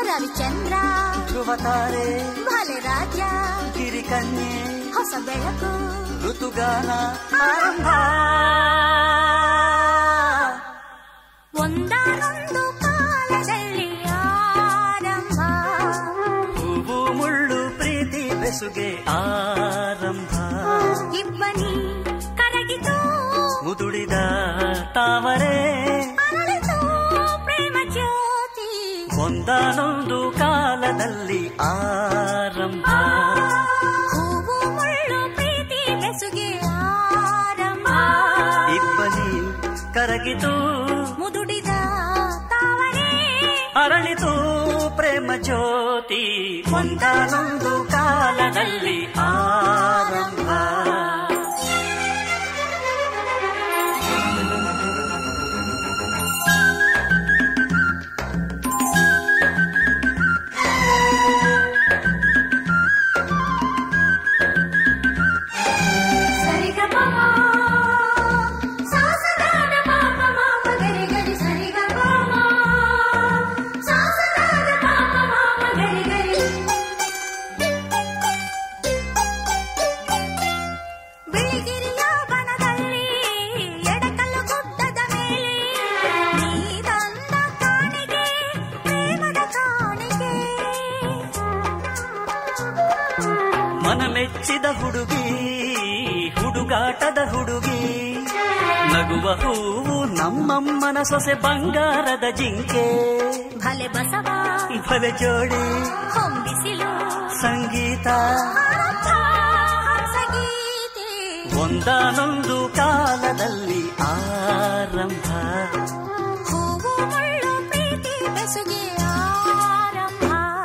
ರವಿಚಂದ್ರ ಧ್ರುವತಾರೆ ಭಲೆ ರಾಜ ಗಿರಿಕನ್ಯೆ ಹೊಸ ಬೆಳಕು ಋತುಗಾನ ಆರಂಭ ಒಂದಾನೊಂದು ಕಾಲದಲ್ಲಿ ಆರಂಭ ಹೂವು ಮುಳ್ಳು ಪ್ರೀತಿ ಬೆಸುಗೆ ಆರಂಭ ಇಬ್ಬನಿ ಕರಗಿತು ಮುದುಡಿದ ತಾವರೆ ಅರಳಿತು ಪ್ರೇಮ ಜ್ಯೋತಿ ಒಂದಾನೊಂದು ಕಾಲದಲ್ಲಿ ಆರಂಭ ಹೂವು ಮುಳ್ಳು ಪ್ರೀತಿ ಬೆಸುಗೆ ಆರಂಭ ಇಬ್ಬನಿ ಕರಗಿತು ಮುದುಡಿದ ತಾವರೆ ಅರಳಿತು ಪ್ರೇಮ ಜ್ಯೋತಿ ಒಂದಾನೊಂದು ಕಾಲದಲ್ಲಿ ಆರಂಭ ಸರಿಗಮಪ ಸಾಸದಾದ ಪಾಪ ಮಾಪ ಗರಿ ಗರಿ ಸರಿಗಮಪ ಸಾಸದಾದ ಪಾಪ ಮಾಪ ಗರಿ ಗರಿ ಬಿಳಿಗಿರಿಯ ಬನದಲ್ಲಿ ಎಡಕಲ್ಲು ಗುಡ್ಡದ ಮೇಲೆ ನೀರಂದ ಕಾಣಿಗೆ ಪ್ರೇಮದ ಕಾಣಿಗೆ ಮನ ಮೆಚ್ಚಿದ ಹುಡುಗಿ ಹುಡುಗಾಟದ ಹುಡುಗಿ ನಗುವ ಹೂವು ನಮ್ಮಮ್ಮನ ಸೊಸೆ ಬಂಗಾರದ ಜಿಂಕೆ ಭಲೆ ಬಸವ ಭಲೆ ಜೋಡಿ ಹೊಂಬಿಸಿಲು ಸಂಗೀತ ಆರಂಭ ಹಂಸಗೀತೆ ಒಂದಾನೊಂದು ಕಾಲದಲ್ಲಿ ಆರಂಭ ಹೂವು ಮುಳ್ಳು ಪ್ರೀತಿ ಬೆಸುಗೆ ಆರಂಭ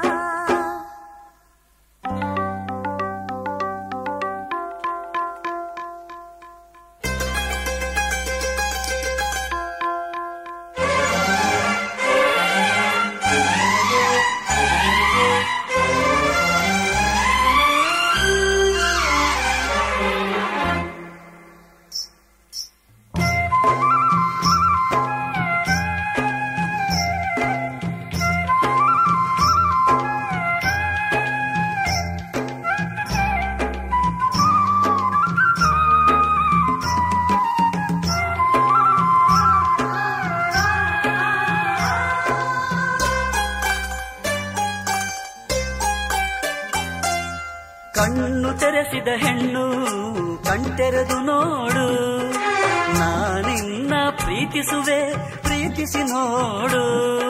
ಕಣ್ಣು ತೆರೆಸಿದ ಹೆಣ್ಣು ಕಣ್ತೆರೆದು ನೋಡು ನಾನಿನ್ನ ಪ್ರೀತಿಸುವೆ ಪ್ರೀತಿಸಿ ನೋಡು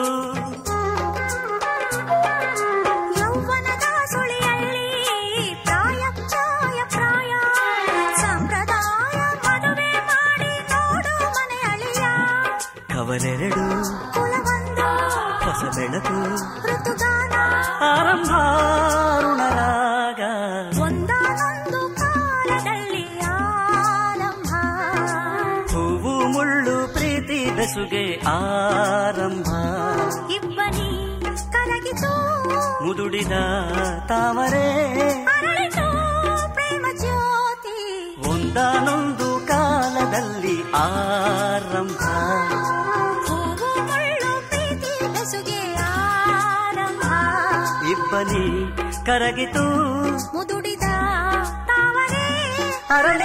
ಯೌವನದ ಸುಳಿಯಲ್ಲಿ ಪ್ರಾಯ ಛಾಯ ಪ್ರಾಯ ಸಂಪ್ರದಾಯ ಮದುವೆ ಮಾಡಿ ನೋಡು ಮನೆ ಅಳಿಯ ಕವಲೆರಡು ಕುಲವೊಂದು ಹೊಸ ಬೆಳಕು ಋತುಗಾನ ಆರಂಭ ಋಣರಾಗ ಒಂದಾನೊಂದು ಕಾಲದಲ್ಲಿ ಆರಂಭ ಹೂವು ಮುಳ್ಳು ಪ್ರೀತಿ ಬೆಸುಗೆ ಆರಂಭ ಇಬ್ಬನಿ ಕರಗಿತು ಮುದುಡಿದ ತಾವರೆ ಅರಳಿತು ಪ್ರೇಮ ಜ್ಯೋತಿ ಒಂದಾನೊಂದು ಕಾಲದಲ್ಲಿ ಆರಂಭ ಹೂವು ಮುಳ್ಳು ಪ್ರೀತಿ ಬೆಸುಗೆ ಆರಂಭ ಇಬ್ಬನಿ ಕರಗಿತು ಮುದುಡಿದ ತಾವರೆ ಅರಳಿ